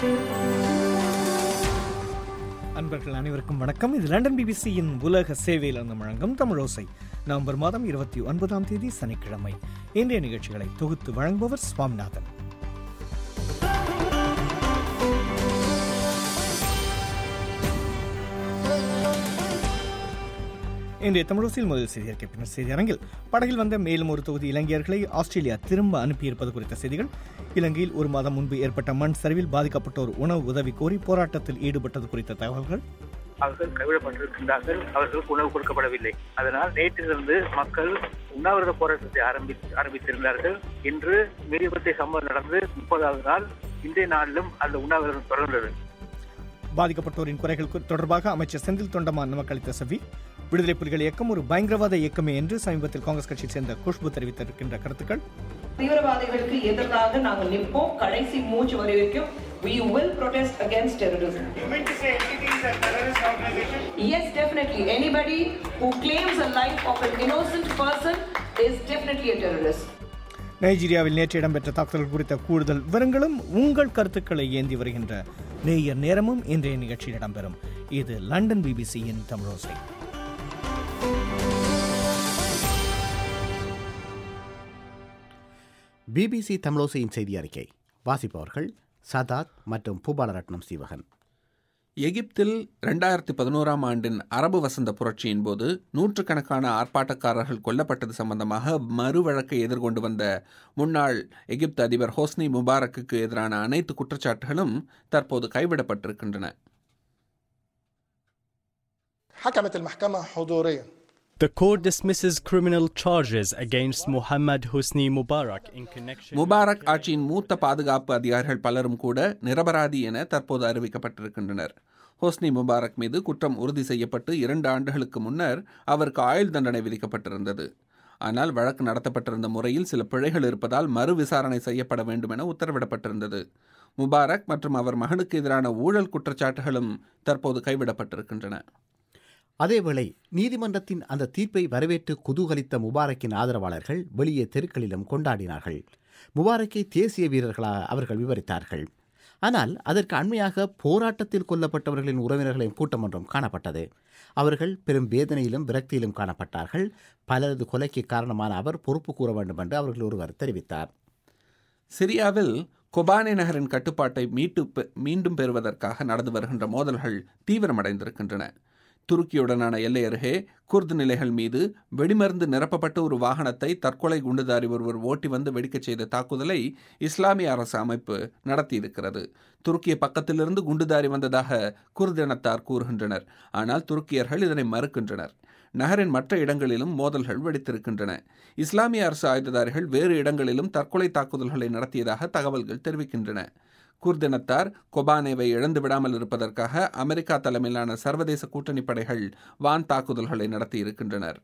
அன்பர்கள் அனைவருக்கும் வணக்கம் இது லண்டன் பிபிசியின் உலக சேவையில் இருந்து வழங்கும் தமிழோசை நவம்பர் மாதம் இருபத்தி ஒன்பதாம் தேதி சனிக்கிழமை இன்றைய நிகழ்ச்சிகளை தொகுத்து வழங்குபவர் சுவாமிநாதன் இன்றைய தமிழோசையில் முதல் செய்தி அறிக்கை பின்னர் செய்தி அரங்கில் படகில் வந்த மேலும் ஒரு தொகுதி இலங்கையர்களை ஆஸ்திரேலியா திரும்ப அனுப்பியிருப்பது குறித்த செய்திகள் இலங்கையில் ஒரு மாதம் முன்பு ஏற்பட்ட மண் சரிவில் பாதிக்கப்பட்டோர் உணவு உதவி கோரி போராட்டத்தில் ஈடுபட்டது குறித்த தகவல்கள் அவர்கள் கைவிடப்பட்டிருக்கின்றார்கள் அவர்களுக்கு உணவு கொடுக்கப்படவில்லை அதனால் நேற்றிலிருந்து மக்கள் உண்ணாவிரத போராட்டத்தை ஆரம்பி ஆரம்பித்திருந்தார்கள் இன்று மீறிபத்தை சம்பவம் நடந்து முப்பதாவது நாள் இன்றைய நாளிலும் அந்த உண்ணாவிரதம் தொடர்ந்தது பாதிக்கப்பட்டோரின் குறைகள் கு- தொடர்பாக அமைச்சர் செந்தில் தொண்டமான் நமக்கு அளித்த செவி விடுதலை புலிகள் இயக்கம் ஒரு பயங்கரவாத இயக்கமே என்று சமீபத்தில் காங்கிரஸ் கட்சியை சேர்ந்த குஷ்பு தெரிவித்திருக்கின்ற கருத்துக்கள் தீவிரவாதிகளுக்கு எதிராக நாங்கள் நிற்போம் கடைசி மூச்சு வரை வரைக்கும் we will protest against terrorism You mean to say NTT is a terrorist organization? yes definitely anybody who claims a life of an innocent person is definitely a terrorist நைஜீரியாவில் நேற்று இடம்பெற்ற தாக்குதல் குறித்த கூடுதல் விவரங்களும் உங்கள் கருத்துக்களை ஏந்தி வருகின்ற நேயர் நேரமும் இன்றைய நிகழ்ச்சியில் இடம்பெறும் இது லண்டன் பிபிசியின் தமிழோசை பிபிசி தமிழோசையின் செய்தி அறிக்கை வாசிப்பவர்கள் சதாத் மற்றும் பூபாலரட்னம் சீவகன் எகிப்தில் ரெண்டாயிரத்தி பதினோராம் ஆண்டின் அரபு வசந்த புரட்சியின் போது நூற்றுக்கணக்கான ஆர்ப்பாட்டக்காரர்கள் கொல்லப்பட்டது சம்பந்தமாக மறு வழக்கை எதிர்கொண்டு வந்த முன்னாள் எகிப்து அதிபர் ஹோஸ்னி முபாரக்குக்கு எதிரான அனைத்து குற்றச்சாட்டுகளும் தற்போது கைவிடப்பட்டிருக்கின்றன حكمت المحكمة حضوريا The court dismisses criminal charges against Mohammad Hosni Mubarak in connection Mubarak ஆட்சியின் மூத்த பாதுகாப்பு அதிகாரிகள் பலரும் கூட நிரபராதி என தற்போது அறிவிக்கப்பட்டிருக்கின்றனர் ஹோஸ்னி முபாரக் மீது குற்றம் உறுதி செய்யப்பட்டு இரண்டு ஆண்டுகளுக்கு முன்னர் அவருக்கு ஆயுள் தண்டனை விதிக்கப்பட்டிருந்தது ஆனால் வழக்கு நடத்தப்பட்டிருந்த முறையில் சில பிழைகள் இருப்பதால் மறு விசாரணை செய்யப்பட வேண்டும் என உத்தரவிடப்பட்டிருந்தது முபாரக் மற்றும் அவர் மகனுக்கு எதிரான ஊழல் குற்றச்சாட்டுகளும் தற்போது கைவிடப்பட்டிருக்கின்றன அதேவேளை நீதிமன்றத்தின் அந்த தீர்ப்பை வரவேற்று குதூகலித்த முபாரக்கின் ஆதரவாளர்கள் வெளியே தெருக்களிலும் கொண்டாடினார்கள் முபாரக்கை தேசிய வீரர்களாக அவர்கள் விவரித்தார்கள் ஆனால் அதற்கு அண்மையாக போராட்டத்தில் கொல்லப்பட்டவர்களின் உறவினர்களின் கூட்டம் ஒன்றும் காணப்பட்டது அவர்கள் பெரும் வேதனையிலும் விரக்தியிலும் காணப்பட்டார்கள் பலரது கொலைக்கு காரணமான அவர் பொறுப்பு கூற வேண்டும் என்று அவர்கள் ஒருவர் தெரிவித்தார் சிரியாவில் கொபானே நகரின் கட்டுப்பாட்டை மீட்டு பெ- மீண்டும் பெறுவதற்காக நடந்து வருகின்ற மோதல்கள் தீவிரமடைந்திருக்கின்றன துருக்கியுடனான எல்லை அருகே குர்து நிலைகள் மீது வெடிமருந்து நிரப்பப்பட்ட ஒரு வாகனத்தை தற்கொலை குண்டுதாரி ஒருவர் ஓட்டி வந்து வெடிக்கச் செய்த தாக்குதலை இஸ்லாமிய அரசு அமைப்பு நடத்தியிருக்கிறது துருக்கிய பக்கத்திலிருந்து குண்டுதாரி வந்ததாக குர்து இனத்தார் கூறுகின்றனர் ஆனால் துருக்கியர்கள் இதனை மறுக்கின்றனர் நகரின் மற்ற இடங்களிலும் மோதல்கள் வெடித்திருக்கின்றன இஸ்லாமிய அரசு ஆயுததாரிகள் வேறு இடங்களிலும் தற்கொலை தாக்குதல்களை நடத்தியதாக தகவல்கள் தெரிவிக்கின்றன குர்தினத்தார் கொபானேவை இழந்து விடாமல் இருப்பதற்காக அமெரிக்கா தலைமையிலான சர்வதேச கூட்டணி படைகள் வான் தாக்குதல்களை நடத்தியிருக்கின்றனர்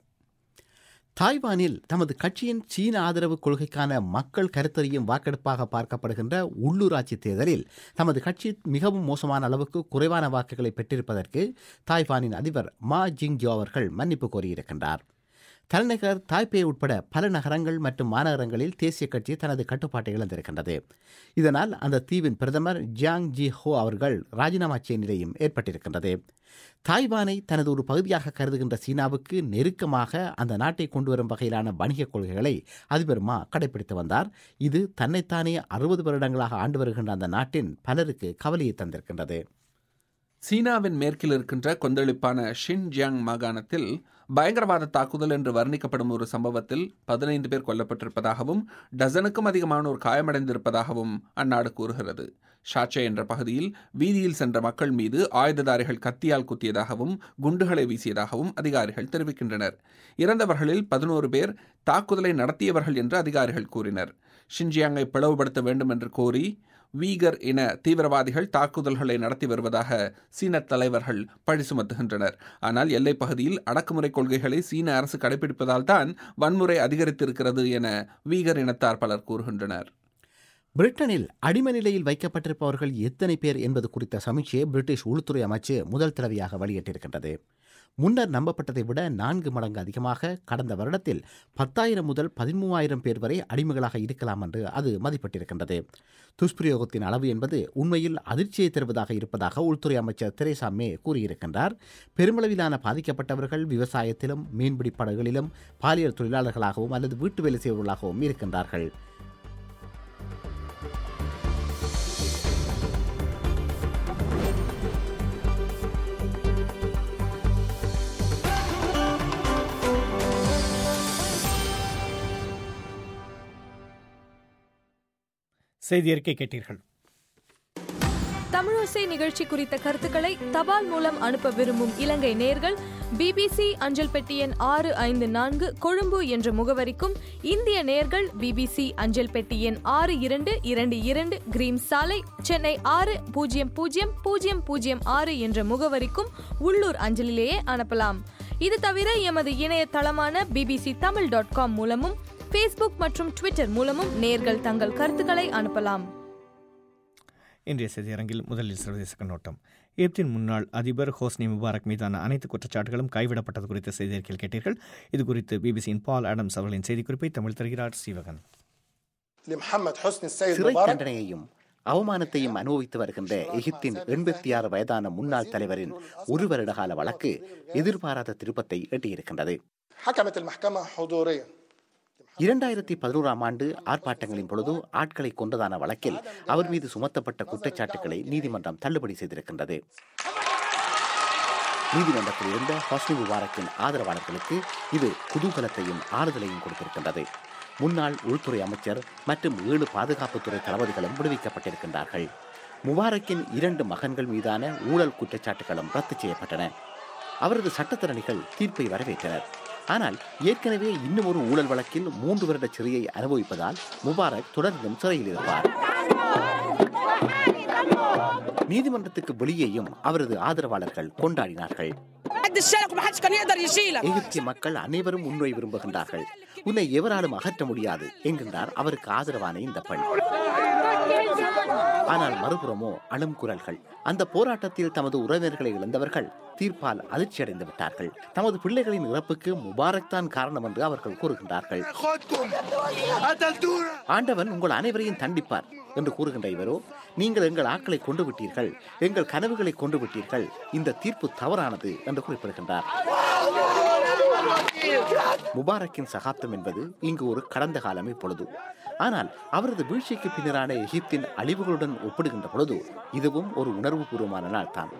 தாய்வானில் தமது கட்சியின் சீன ஆதரவு கொள்கைக்கான மக்கள் கருத்தறியும் வாக்கெடுப்பாக பார்க்கப்படுகின்ற உள்ளூராட்சி தேர்தலில் தமது கட்சி மிகவும் மோசமான அளவுக்கு குறைவான வாக்குகளை பெற்றிருப்பதற்கு தாய்வானின் அதிபர் மா ஜிங்ஜோ அவர்கள் மன்னிப்பு கோரியிருக்கின்றார் தலைநகர் தாய்பே உட்பட பல நகரங்கள் மற்றும் மாநகரங்களில் தேசிய கட்சி தனது கட்டுப்பாட்டை இழந்திருக்கின்றது இதனால் அந்த தீவின் பிரதமர் ஜியாங் ஜி ஹோ அவர்கள் ராஜினாமா செய்யும் நிலையும் ஏற்பட்டிருக்கின்றது தாய்வானை தனது ஒரு பகுதியாக கருதுகின்ற சீனாவுக்கு நெருக்கமாக அந்த நாட்டை கொண்டு வரும் வகையிலான வணிக கொள்கைகளை அதிபர் மா கடைபிடித்து வந்தார் இது தன்னைத்தானே அறுபது வருடங்களாக ஆண்டு வருகின்ற அந்த நாட்டின் பலருக்கு கவலையை தந்திருக்கின்றது சீனாவின் மேற்கில் இருக்கின்ற கொந்தளிப்பான ஷின்ஜியாங் மாகாணத்தில் பயங்கரவாத தாக்குதல் என்று வர்ணிக்கப்படும் ஒரு சம்பவத்தில் பதினைந்து பேர் கொல்லப்பட்டிருப்பதாகவும் டசனுக்கும் அதிகமானோர் காயமடைந்திருப்பதாகவும் அந்நாடு கூறுகிறது ஷாச்சே என்ற பகுதியில் வீதியில் சென்ற மக்கள் மீது ஆயுததாரிகள் கத்தியால் குத்தியதாகவும் குண்டுகளை வீசியதாகவும் அதிகாரிகள் தெரிவிக்கின்றனர் இறந்தவர்களில் பதினோரு பேர் தாக்குதலை நடத்தியவர்கள் என்று அதிகாரிகள் கூறினர் ஷின்ஜியாங்கை பிளவுபடுத்த வேண்டும் என்று கோரி வீகர் இன தீவிரவாதிகள் தாக்குதல்களை நடத்தி வருவதாக சீன தலைவர்கள் பழி சுமத்துகின்றனர் ஆனால் எல்லைப் பகுதியில் அடக்குமுறை கொள்கைகளை சீன அரசு கடைபிடிப்பதால் தான் வன்முறை அதிகரித்திருக்கிறது என வீகர் இனத்தார் பலர் கூறுகின்றனர் பிரிட்டனில் அடிமை நிலையில் வைக்கப்பட்டிருப்பவர்கள் எத்தனை பேர் என்பது குறித்த சமீட்சையை பிரிட்டிஷ் உள்துறை அமைச்சு முதல் தடவையாக வெளியிட்டிருக்கின்றது முன்னர் நம்பப்பட்டதை விட நான்கு மடங்கு அதிகமாக கடந்த வருடத்தில் பத்தாயிரம் முதல் பதிமூவாயிரம் பேர் வரை அடிமைகளாக இருக்கலாம் என்று அது மதிப்பிட்டிருக்கின்றது துஷ்பிரயோகத்தின் அளவு என்பது உண்மையில் அதிர்ச்சியை தருவதாக இருப்பதாக உள்துறை அமைச்சர் தெரேசா மே கூறியிருக்கின்றார் பெருமளவிலான பாதிக்கப்பட்டவர்கள் விவசாயத்திலும் மீன்பிடி படகுகளிலும் பாலியல் தொழிலாளர்களாகவும் அல்லது வீட்டு வேலை செய்பவர்களாகவும் இருக்கின்றார்கள் செய்தி அறிக்கை கேட்டீர்கள் தமிழோசை நிகழ்ச்சி குறித்த கருத்துக்களை தபால் மூலம் அனுப்ப விரும்பும் இலங்கை நேர்கள் பிபிசி அஞ்சல் பெட்டி எண் ஆறு ஐந்து நான்கு கொழும்பு என்ற முகவரிக்கும் இந்திய நேர்கள் பிபிசி அஞ்சல் பெட்டி எண் ஆறு இரண்டு இரண்டு இரண்டு கிரீம் சாலை சென்னை ஆறு பூஜ்ஜியம் பூஜ்ஜியம் பூஜ்ஜியம் பூஜ்ஜியம் ஆறு என்ற முகவரிக்கும் உள்ளூர் அஞ்சலிலேயே அனுப்பலாம் இது தவிர எமது இணையதளமான பிபிசி தமிழ் டாட் காம் மூலமும் ஃபேஸ்புக் மற்றும் ட்விட்டர் மூலமும் நேர்கள் தங்கள் கருத்துக்களை அனுப்பலாம் இன்றைய செய்தியரங்கில் முதலில் சர்வதேச கண்ணோட்டம் எகிப்தின் முன்னாள் அதிபர் ஹோஸ்னி முபாரக் மீதான அனைத்து குற்றச்சாட்டுகளும் கைவிடப்பட்டது குறித்த செய்தியறிக்கையில் கேட்டீர்கள் இது குறித்து பிபிசியின் பால் ஆடம்ஸ் அவர்களின் செய்திக்குறிப்பை தமிழ் தருகிறார் ஸ்ரீவகன் لمحمد حسني السيد சிறை مبارك தண்டனையையும் அவமானத்தையும் அனுபவித்து வருகின்ற எகிப்தின் எண்பத்தி ஆறு வயதான முன்னாள் தலைவரின் ஒரு வருட கால வழக்கு எதிர்பாராத திருப்பத்தை எட்டியிருக்கின்றது حكمت المحكمة حضوريا இரண்டாயிரத்தி பதினோராம் ஆண்டு ஆர்ப்பாட்டங்களின் பொழுது ஆட்களை கொன்றதான வழக்கில் அவர் மீது சுமத்தப்பட்ட குற்றச்சாட்டுகளை நீதிமன்றம் தள்ளுபடி செய்திருக்கின்றது நீதிமன்றத்தில் இருந்த ஹாஸ்னி முபாரக்கின் ஆதரவாளர்களுக்கு இது குதூகலத்தையும் ஆறுதலையும் கொடுத்திருக்கின்றது முன்னாள் உள்துறை அமைச்சர் மற்றும் ஏழு பாதுகாப்புத்துறை தளபதிகளும் விடுவிக்கப்பட்டிருக்கின்றார்கள் முபாரக்கின் இரண்டு மகன்கள் மீதான ஊழல் குற்றச்சாட்டுகளும் ரத்து செய்யப்பட்டன அவரது சட்டத்தரணிகள் தீர்ப்பை வரவேற்றனர் ஆனால் ஏற்கனவே இன்னும் ஒரு ஊழல் வழக்கில் மூன்று வருட சிறையை அனுபவிப்பதால் முபாரக் தொடர்ந்தும் சிறையில் இருப்பார் நீதிமன்றத்துக்கு வெளியேயும் அவரது ஆதரவாளர்கள் கொண்டாடினார்கள் எகிப்திய மக்கள் அனைவரும் உன்னை விரும்புகின்றார்கள் உன்னை எவராலும் அகற்ற முடியாது என்கின்றார் அவருக்கு ஆதரவான இந்த பெண் ஆனால் மறுபுறமோ அழும் குரல்கள் அந்த போராட்டத்தில் தமது உறவினர்களை இழந்தவர்கள் தீர்ப்பால் அதிர்ச்சியடைந்து விட்டார்கள் தமது பிள்ளைகளின் இறப்புக்கு முபாரக் தான் காரணம் என்று அவர்கள் கூறுகின்றார்கள் ஆண்டவன் உங்கள் அனைவரையும் தண்டிப்பார் என்று கூறுகின்ற இவரோ நீங்கள் எங்கள் ஆட்களை கொண்டு விட்டீர்கள் எங்கள் கனவுகளை கொண்டு விட்டீர்கள் இந்த தீர்ப்பு தவறானது என்று குறிப்பிடுகின்றார் முபாரக்கின் சகாப்தம் என்பது இங்கு ஒரு கடந்த காலம் இப்பொழுது ஆனால் அவரது வீழ்ச்சிக்கு பின்னரான எகிப்தின் அழிவுகளுடன் ஒப்பிடுகின்ற பொழுது இதுவும் ஒரு உணர்வுபூர்வமான நாள் தான்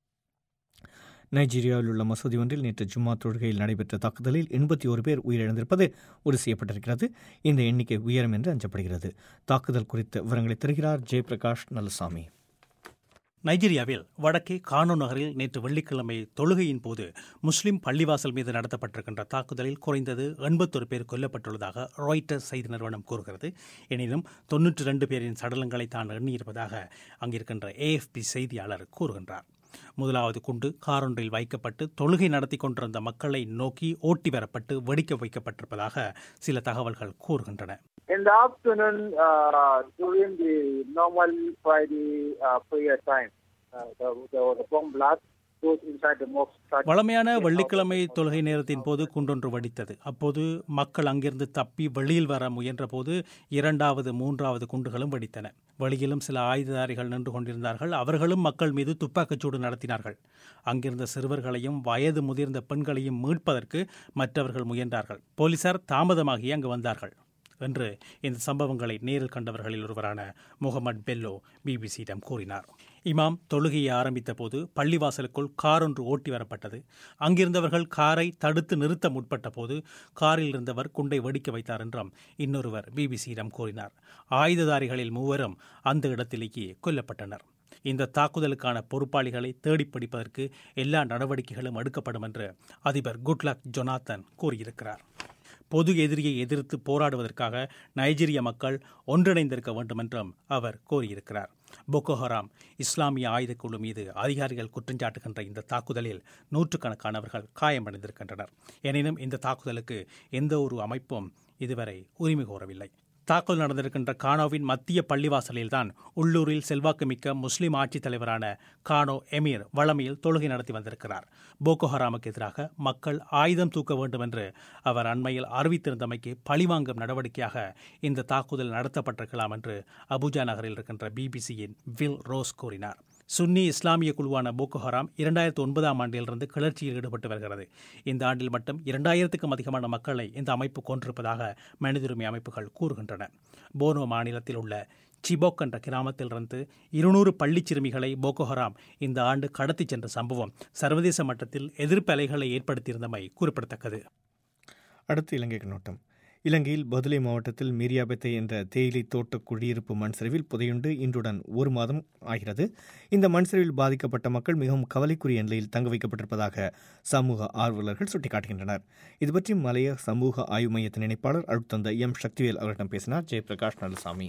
நைஜீரியாவில் உள்ள மசூதி ஒன்றில் நேற்று ஜும்மா தொழுகையில் நடைபெற்ற தாக்குதலில் எண்பத்தி ஒரு பேர் உயிரிழந்திருப்பது உறுதி செய்யப்பட்டிருக்கிறது இந்த எண்ணிக்கை உயரும் என்று அஞ்சப்படுகிறது தாக்குதல் குறித்த விவரங்களை தருகிறார் ஜெயபிரகாஷ் நல்லசாமி நைஜீரியாவில் வடக்கே கானோ நகரில் நேற்று வெள்ளிக்கிழமை தொழுகையின் போது முஸ்லிம் பள்ளிவாசல் மீது நடத்தப்பட்டிருக்கின்ற தாக்குதலில் குறைந்தது எண்பத்தொரு பேர் கொல்லப்பட்டுள்ளதாக ராய்ட்டர்ஸ் செய்தி நிறுவனம் கூறுகிறது எனினும் தொன்னூற்றி ரெண்டு பேரின் சடலங்களை தான் எண்ணியிருப்பதாக அங்கிருக்கின்ற ஏஎஃப்பி செய்தியாளர் கூறுகின்றார் முதலாவது குண்டு காரொன்றில் வைக்கப்பட்டு தொழுகை நடத்தி கொண்டிருந்த மக்களை நோக்கி ஓட்டி வரப்பட்டு வெடிக்க வைக்கப்பட்டிருப்பதாக சில தகவல்கள் கூறுகின்றன In the afternoon, uh, during the normal Friday uh, prayer time, uh, there, there was a bomb blast. Those inside the mosque started வளமையான வெள்ளிக்கிழமை தொழுகை நேரத்தின் போது குண்டொன்று வெடித்தது அப்போது மக்கள் அங்கிருந்து தப்பி வெளியில் வர முயன்றபோது இரண்டாவது மூன்றாவது குண்டுகளும் வெடித்தன வெளியிலும் சில ஆயுததாரிகள் நின்று கொண்டிருந்தார்கள் அவர்களும் மக்கள் மீது துப்பாக்கிச்சூடு நடத்தினார்கள் அங்கிருந்த சிறுவர்களையும் வயது முதிர்ந்த பெண்களையும் மீட்பதற்கு மற்றவர்கள் முயன்றார்கள் போலீசார் தாமதமாகி அங்கு வந்தார்கள் என்று இந்த சம்பவங்களை நேரில் கண்டவர்களில் ஒருவரான முகமது பெல்லோ பிபிசியிடம் கூறினார் இமாம் தொழுகையை ஆரம்பித்த போது பள்ளிவாசலுக்குள் கார் ஒன்று ஓட்டி வரப்பட்டது அங்கிருந்தவர்கள் காரை தடுத்து நிறுத்த முற்பட்ட போது காரில் இருந்தவர் குண்டை வெடிக்க வைத்தார் என்றும் இன்னொருவர் பிபிசியிடம் கூறினார் ஆயுததாரிகளில் மூவரும் அந்த இடத்திலேயே கொல்லப்பட்டனர் இந்த தாக்குதலுக்கான பொறுப்பாளிகளை தேடிப் பிடிப்பதற்கு எல்லா நடவடிக்கைகளும் எடுக்கப்படும் என்று அதிபர் குட்லக் ஜொனாத்தன் கூறியிருக்கிறார் பொது எதிரியை எதிர்த்து போராடுவதற்காக நைஜீரிய மக்கள் ஒன்றிணைந்திருக்க வேண்டும் என்றும் அவர் கோரியிருக்கிறார் பொக்கோ ஹராம் இஸ்லாமிய ஆயுதக்குழு மீது அதிகாரிகள் குற்றஞ்சாட்டுகின்ற இந்த தாக்குதலில் நூற்றுக்கணக்கானவர்கள் காயமடைந்திருக்கின்றனர் எனினும் இந்த தாக்குதலுக்கு எந்த ஒரு அமைப்பும் இதுவரை உரிமை கோரவில்லை தாக்குதல் நடந்திருக்கின்ற கானோவின் மத்திய பள்ளிவாசலில்தான் உள்ளூரில் செல்வாக்குமிக்க முஸ்லிம் ஆட்சித் தலைவரான கானோ எமீர் வளமையில் தொழுகை நடத்தி வந்திருக்கிறார் போகோ ஹராமுக்கு எதிராக மக்கள் ஆயுதம் தூக்க வேண்டும் என்று அவர் அண்மையில் அறிவித்திருந்தமைக்கு பழிவாங்கும் நடவடிக்கையாக இந்த தாக்குதல் நடத்தப்பட்டிருக்கலாம் என்று அபுஜா நகரில் இருக்கின்ற பிபிசியின் வில் ரோஸ் கூறினார் சுன்னி இஸ்லாமிய குழுவான போகோ ஹராம் இரண்டாயிரத்து ஒன்பதாம் ஆண்டிலிருந்து கிளர்ச்சியில் ஈடுபட்டு வருகிறது இந்த ஆண்டில் மட்டும் இரண்டாயிரத்துக்கும் அதிகமான மக்களை இந்த அமைப்பு கொண்டிருப்பதாக மனித உரிமை அமைப்புகள் கூறுகின்றன போனோ மாநிலத்தில் உள்ள சிபோக் என்ற கிராமத்திலிருந்து இருநூறு பள்ளிச் சிறுமிகளை போகோ ஹராம் இந்த ஆண்டு கடத்திச் சென்ற சம்பவம் சர்வதேச மட்டத்தில் எதிர்ப்பு அலைகளை ஏற்படுத்தியிருந்தமை குறிப்பிடத்தக்கது அடுத்து இலங்கை கண்ணோட்டம் இலங்கையில் பதுளை மாவட்டத்தில் மீரியாபெத்தை என்ற தேயிலை தோட்ட குடியிருப்பு மண் சரிவில் புதையுண்டு இன்றுடன் ஒரு மாதம் ஆகிறது இந்த மண் சரிவில் பாதிக்கப்பட்ட மக்கள் மிகவும் கவலைக்குரிய நிலையில் தங்க வைக்கப்பட்டிருப்பதாக சமூக ஆர்வலர்கள் சுட்டிக்காட்டுகின்றனர் இதுபற்றி மலைய சமூக ஆய்வு மையத்தின் இணைப்பாளர் அழுத்தந்த எம் சக்திவேல் அவர்களிடம் பேசினார் ஜெயபிரகாஷ் நல்லசாமி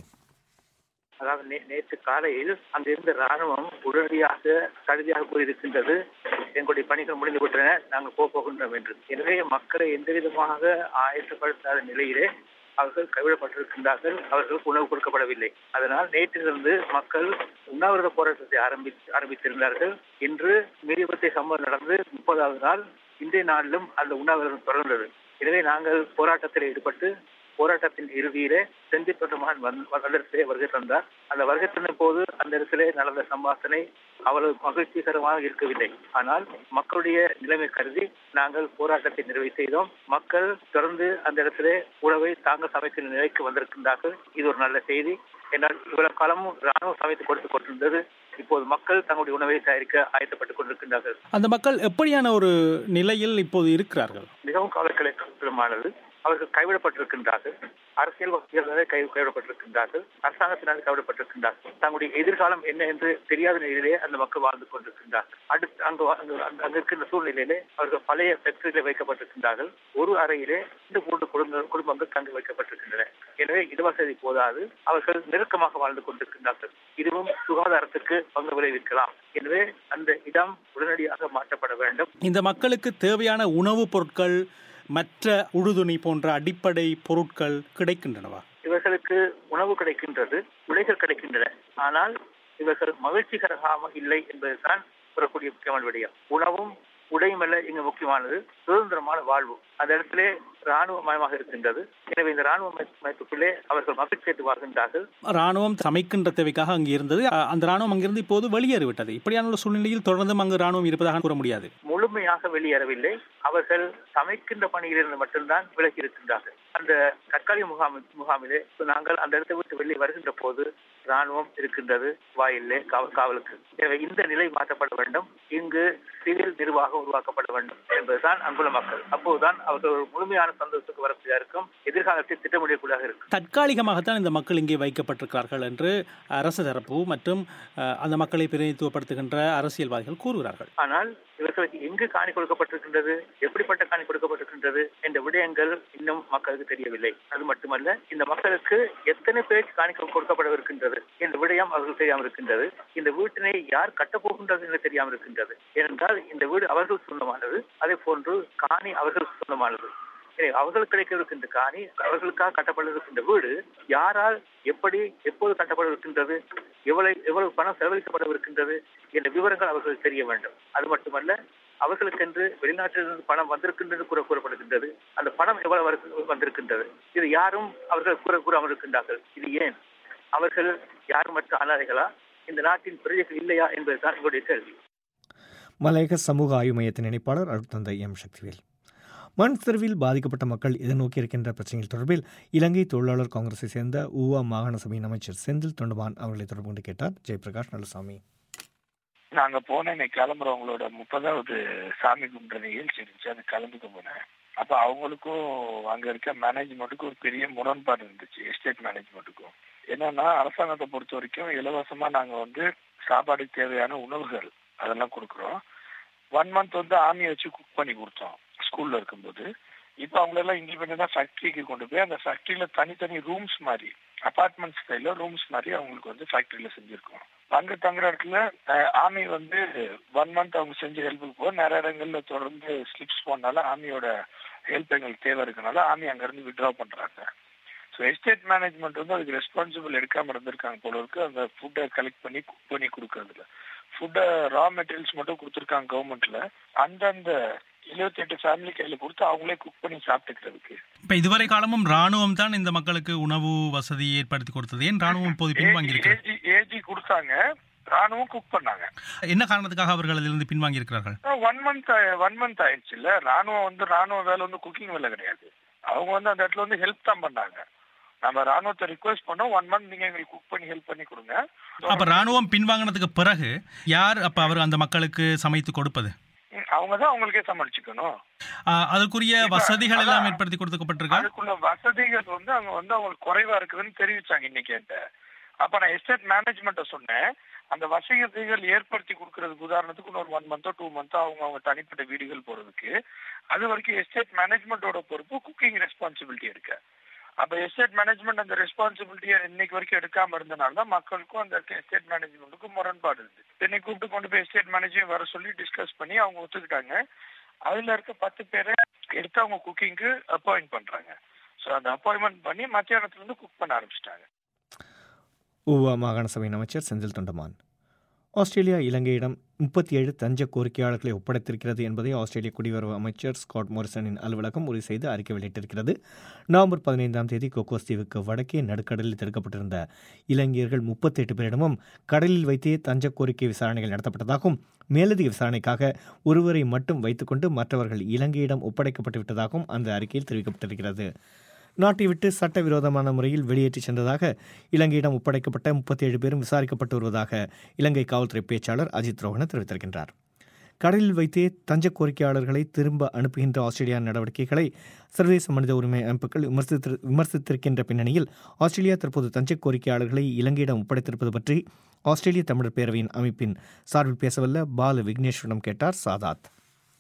அதாவது நே- நேற்று காலையில் அங்கிருந்த ராணுவம் உடனடியாக கருதியாக கூறியிருக்கின்றது எங்களுடைய பணிகள் முடிந்து விட்டன நாங்கள் போக போகின்றோம் என்று எனவே மக்களை எந்த விதமாக ஆயத்தப்படுத்தாத நிலையிலே அவர்கள் கைவிடப்பட்டிருக்கின்றார்கள் அவர்களுக்கு உணவு கொடுக்கப்படவில்லை அதனால் நேற்றிலிருந்து மக்கள் உண்ணாவிரத போராட்டத்தை ஆரம்பி ஆரம்பித்திருந்தார்கள் இன்று மீறியபத்தை சம்பவம் நடந்து முப்பதாவது நாள் இன்றைய நாளிலும் அந்த உண்ணாவிரதம் தொடர்ந்தது எனவே நாங்கள் போராட்டத்தில் ஈடுபட்டு போராட்டத்தின் இறுதியிலே செந்தி பெருமான் வந்திடத்திலே வருகை தந்தார் அந்த வருகை தந்த போது அந்த இடத்திலே நடந்த சம்பாஷணை அவ்வளவு மகிழ்ச்சிகரமாக இருக்கவில்லை ஆனால் மக்களுடைய நிலைமை கருதி நாங்கள் போராட்டத்தை நிறைவு செய்தோம் மக்கள் தொடர்ந்து அந்த இடத்திலே உணவை தாங்கள் சமைக்கிற நிலைக்கு வந்திருக்கின்றார்கள் இது ஒரு நல்ல செய்தி என்னால் இவ்வளவு காலமும் ராணுவம் சமைத்து கொடுத்துக் கொண்டிருந்தது இப்போது மக்கள் தங்களுடைய உணவை தயாரிக்க ஆயத்தப்பட்டுக் கொண்டிருக்கின்றார்கள் அந்த மக்கள் எப்படியான ஒரு நிலையில் இப்போது இருக்கிறார்கள் மிகவும் கவலைக்கிடமானது அவர்கள் கைவிடப்பட்டிருக்கின்றார்கள் அரசியல்வாதிகளாலே கை கைவிடப்பட்டிருக்கின்றார்கள் அரசாங்கத்தினால் கைவிடப்பட்டிருக்கின்றார்கள் தங்களுடைய எதிர்காலம் என்ன என்று தெரியாத நிலையிலே அந்த மக்கள் வாழ்ந்து கொண்டிருக்கின்றார்கள் அடுத்து அங்கு அங்கு அங்கு- அங்கு இருக்கின்ற சூழ்நிலையிலே அவர்கள் பழைய ஃபேக்டரியிலே வைக்கப்பட்டிருக்கின்றார்கள் ஒரு அறையிலே இந்த மூன்று குடும்ப குடும்பங்கள் தங்கி வைக்கப்பட்டிருக்கின்றன எனவே இடவசதி போதாது அவர்கள் நெருக்கமாக வாழ்ந்து கொண்டிருக்கின்றார்கள் இதுவும் சுகாதாரத்துக்கு பங்கு விளைவிக்கலாம் எனவே அந்த இடம் உடனடியாக மாற்றப்பட வேண்டும் இந்த மக்களுக்கு தேவையான உணவுப் பொருட்கள் மற்ற உழுதுணி போன்ற அடிப்படை பொருட்கள் கிடைக்கின்றனவா இவர்களுக்கு உணவு கிடைக்கின்றது விலைகள் கிடைக்கின்றன ஆனால் இவர்கள் மகிழ்ச்சிகரமாக இல்லை என்பதுதான் வரக்கூடிய முக்கியமான விடயம் உணவும் உடையும் அல்ல இங்கு முக்கியமானது சுதந்திரமான வாழ்வு அந்த இடத்திலே ராணுவ மயமாக இருக்கின்றது எனவே இந்த ராணுவ அமைப்புக்குள்ளே அவர்கள் மகிழ்ச்சி வாழ்கின்றார்கள் ராணுவம் சமைக்கின்ற தேவைக்காக அங்கு இருந்தது அ- அந்த ராணுவம் அங்கிருந்து இப்போது வெளியேறிவிட்டது இப்படியான ஒரு சூழ்நிலையில் தொடர்ந்தும் அங்கு ராணுவம் இருப்பதாக கூற முடியாது முழுமையாக வெளியேறவில்லை அவர்கள் சமைக்கின்ற பணியிலிருந்து மட்டும்தான் விலகி இருக்கின்றார்கள் அந்த தற்காலிக முகாம் முகாமிலே நாங்கள் அந்த இடத்தை விட்டு வெளியே வருகின்ற போது ராணுவம் இருக்கின்றது வாயிலே காவல் காவலுக்கு எனவே இந்த நிலை மாற்றப்பட வேண்டும் இங்கு சிவில் நிர்வாகம் உருவாக்கப்பட வேண்டும் என்பதுதான் அங்குள்ள மக்கள் அப்போதுதான் அவர்கள் ஒரு முழுமையான சந்தோஷத்துக்கு வரக்கூடியதாக இருக்கும் எதிர்காலத்தில் திட்டமிடக்கூடியதாக இருக்கும் தற்காலிகமாகத்தான் இந்த மக்கள் இங்கே வைக்கப்பட்டிருக்கிறார்கள் என்று அரசு தரப்பு மற்றும் அ, அந்த மக்களை பிரதிநிதித்துவப்படுத்துகின்ற அரசியல்வாதிகள் கூறுகிறார்கள் ஆனால் இவர்களுக்கு எங்கு காணி கொடுக்கப்பட்டிருக்கின்றது எப்படிப்பட்ட காணி கொடுக்கப்பட்டிருக்கின்றது என்ற விடயங்கள் இன்னும் மக்களுக்கு தெரியவில்லை அது மட்டுமல்ல இந்த மக்களுக்கு எத்தனை பேருக்கு காணி கொடுக்கப்படவிருக்கின்றது என்ற விடயம் அவர்கள் தெரியாமல் இருக்கின்றது இந்த வீட்டினை யார் கட்டப் போகின்றது என்று தெரியாமல் இருக்கின்றது ஏனென்றால் இந்த வீடு அவர்கள் சொந்தமானது அதே போன்று காணி அவர்கள் சொந்தமானது எனவே அவர்களுக்கு கிடைக்கவிருக்கின்ற காணி அவர்களுக்காக கட்டப்பட்டிருக்கின்ற வீடு யாரால் எப்படி எப்போது கட்டப்படவிருக்கின்றது எவ்வளவு எவ்வளவு பணம் செலவழிக்கப்படவிருக்கின்றது என்ற விவரங்கள் அவர்களுக்கு தெரிய வேண்டும் அது மட்டுமல்ல அவர்களுக்கென்று வெளிநாட்டிலிருந்து பணம் வந்திருக்கின்றது கூற கூறப்படுகின்றது அந்த பணம் எவ்வளவு வரு- வந்திருக்கின்றது இது யாரும் அவர்கள் கூற கூறாமல் இருக்கின்றார்கள் இது ஏன் அவர்கள் யாரும் மற்ற அனாதைகளா இந்த நாட்டின் பிரஜைகள் இல்லையா என்பதுதான் எங்களுடைய கேள்வி மலையக சமூக ஆய்வு மையத்தின் இணைப்பாளர் அழுத்தந்த எம் சக்திவேல் மண் சரிவில் பாதிக்கப்பட்ட மக்கள் எதிர்நோக்கி இருக்கின்ற பிரச்சனைகள் தொடர்பில் இலங்கை தொழிலாளர் காங்கிரஸை சேர்ந்த ஊவா மாகாண சபையின் அமைச்சர் செந்தில் தொண்டமான் அவர்களை தொடர்பு கொண்டு கேட்டார் ஜெயபிரகாஷ் நல்லசாமி நாங்க போன இன்னைக்கு கிளம்புறவங்களோட முப்பதாவது சாமி கும்பிட்ற நிகழ்ச்சி இருந்துச்சு அது கலந்துக்க போனேன் அப்ப அவங்களுக்கும் அங்க இருக்க மேனேஜ்மெண்ட்டுக்கும் ஒரு பெரிய முரண்பாடு இருந்துச்சு எஸ்டேட் மேனேஜ்மெண்ட்டுக்கும் என்னன்னா அரசாங்கத்தை பொறுத்த வரைக்கும் இலவசமா நாங்க வந்து சாப்பாடுக்கு தேவையான உணவுகள் அதெல்லாம் கொடுக்குறோம் ஒன் மந்த் வந்து ஆர்மியை வச்சு குக் பண்ணி கொடுத்தோம் ஸ்கூல்ல இருக்கும்போது இப்போ அவங்களெல்லாம் இண்டிபெண்டா ஃபேக்டரிக்கு கொண்டு போய் அந்த ஃபேக்டரியில தனித்தனி ரூம்ஸ் மாதிரி அபார்ட்மெண்ட் ஸ்டைல ரூம்ஸ் மாதிரி அவங்களுக்கு வந்து ஃபேக்டரியில செஞ்சிருக்கோம் அங்க தங்குற இடத்துல ஆர்மி வந்து ஒன் மந்த் அவங்க செஞ்ச ஹெல்ப்புக்கு போக நிறைய இடங்கள்ல தொடர்ந்து ஸ்லிப்ஸ் போனால ஆர்மியோட ஹெல்ப் எங்களுக்கு தேவை இருக்கனால ஆர்மி அங்க இருந்து வித்ட்ரா பண்றாங்க ஸோ எஸ்டேட் மேனேஜ்மெண்ட் வந்து அதுக்கு ரெஸ்பான்சிபிள் எடுக்காம இருந்திருக்காங்க போல இருக்கு அந்த ஃபுட்டை கலெக்ட் பண்ணி குக் பண்ணி கொடுக்கறதுல ஃபுட்டை ரா மெட்டீரியல்ஸ் மட்டும் கொடுத்துருக்காங்க கவர்மெண்ட்ல அந்தந்த எழுபத்தி எட்டு ஃபேமிலி கையில கொடுத்து அவங்களே குக் பண்ணி சாப்பிட்டுக்கிறதுக்கு இப்ப இதுவரை காலமும் ராணுவம் தான் இந்த மக்களுக்கு உணவு வசதி ஏற்படுத்தி கொடுத்தது ஏன் ராணுவம் இப்போது பின்வாங்கி இருக்கிறது ஏஜி ஏஜி கொடுத்தாங்க ராணுவம் குக் பண்ணாங்க என்ன காரணத்துக்காக அவர்கள் அதிலிருந்து பின்வாங்கி இருக்கிறார்கள் ஒன் மந்த் ஒன் மந்த் ஆயிடுச்சு இல்ல ராணுவம் வந்து ராணுவ வேலை வந்து குக்கிங் வேலை கிடையாது அவங்க வந்து அந்த இடத்துல வந்து ஹெல்ப் தான் பண்ணாங்க நம்ம ராணுவத்தை ரிக்வெஸ்ட் பண்ணோம் ஒன் மந்த் நீங்க எங்களுக்கு குக் பண்ணி ஹெல்ப் பண்ணி கொடுங்க அப்ப ராணுவம் பின்வாங்கினதுக்கு பிறகு யார் அப்ப அவர் அந்த மக்களுக்கு சமைத்து கொடுப்பது அவங்க தான் அவங்களுக்கே சமாளிச்சுக்கணும் ஆ, அதற்குரிய வசதிகள் எல்லாம் ஏற்படுத்தி கொடுக்கப்பட்டிருக்கா அதுக்குள்ள வசதிகள் வந்து அங்க வந்து அவங்களுக்கு குறைவா இருக்குதுன்னு தெரிவிச்சாங்க இன்னைக்கு என்கிட்ட அப்ப நான் எஸ்டேட் மேனேஜ்மெண்ட்ட சொன்னேன் அந்த வசதிகள் ஏற்படுத்தி கொடுக்கறதுக்கு உதாரணத்துக்கு இன்னொரு ஒன் மந்தோ டூ மந்தோ அவங்க அவங்க தனிப்பட்ட வீடுகள் போறதுக்கு அது வரைக்கும் எஸ்டேட் மேனேஜ்மெண்டோட பொறுப்பு குக்கிங் ரெஸ்பான்சிபிலிட்டி எடுக்க அப்ப எஸ்டேட் மேனேஜ்மெண்ட் அந்த ரெஸ்பான்சிபிலிட்டியை இன்னைக்கு வரைக்கும் எடுக்காம இருந்தனால தான் மக்களுக்கும் அந்த எஸ்டேட் மேனேஜ்மெண்ட்டுக்கும் முரண்பாடு இருக்கு இன்னைக்கு கூப்பிட்டு கொண்டு போய் எஸ்டேட் மேனேஜரையும் வர சொல்லி டிஸ்கஸ் பண்ணி அவங்க ஒத்துக்கிட்டாங்க அதுல இருக்க பத்து பேரை எடுத்து அவங்க குக்கிங்க்கு அப்பாயிண்ட் பண்றாங்க ஸோ அந்த அப்பாயின்மெண்ட் பண்ணி மத்தியானத்துல இருந்து குக் பண்ண ஆரம்பிச்சிட்டாங்க ஊவா மாகாண சபையின் அமைச்சர் செந்தில் தொண்டமான் ஆஸ்திரேலியா இலங்கையிடம் முப்பத்தி ஏழு தஞ்ச கோரிக்கையாளர்களை ஒப்படைத்திருக்கிறது என்பதை ஆஸ்திரேலிய குடியுறவு அமைச்சர் ஸ்காட் மோரிசனின் அலுவலகம் உறுதி செய்து அறிக்கை வெளியிட்டிருக்கிறது நவம்பர் பதினைந்தாம் தேதி கொக்கோஸ் தீவுக்கு வடக்கே நடுக்கடலில் தடுக்கப்பட்டிருந்த இலங்கையர்கள் முப்பத்தெட்டு பேரிடமும் கடலில் வைத்தே தஞ்ச கோரிக்கை விசாரணைகள் நடத்தப்பட்டதாகவும் மேலதிக விசாரணைக்காக ஒருவரை மட்டும் வைத்துக்கொண்டு மற்றவர்கள் இலங்கையிடம் ஒப்படைக்கப்பட்டு விட்டதாகவும் அந்த அறிக்கையில் தெரிவிக்கப்பட்டிருக்கிறது நாட்டை விட்டு சட்டவிரோதமான முறையில் வெளியேற்றிச் சென்றதாக இலங்கையிடம் ஒப்படைக்கப்பட்ட முப்பத்தேழு பேரும் விசாரிக்கப்பட்டு வருவதாக இலங்கை காவல்துறை பேச்சாளர் அஜித் ரோஹன தெரிவித்திருக்கின்றார் கடலில் வைத்தே தஞ்ச கோரிக்கையாளர்களை திரும்ப அனுப்புகின்ற ஆஸ்திரேலியா நடவடிக்கைகளை சர்வதேச மனித உரிமை அமைப்புகள் விமர்சித்து விமர்சித்திருக்கின்ற பின்னணியில் ஆஸ்திரேலியா தற்போது தஞ்ச கோரிக்கையாளர்களை இலங்கையிடம் ஒப்படைத்திருப்பது பற்றி ஆஸ்திரேலிய தமிழர் பேரவையின் அமைப்பின் சார்பில் பேசவல்ல பால விக்னேஸ்வரிடம் கேட்டார் சாதாத்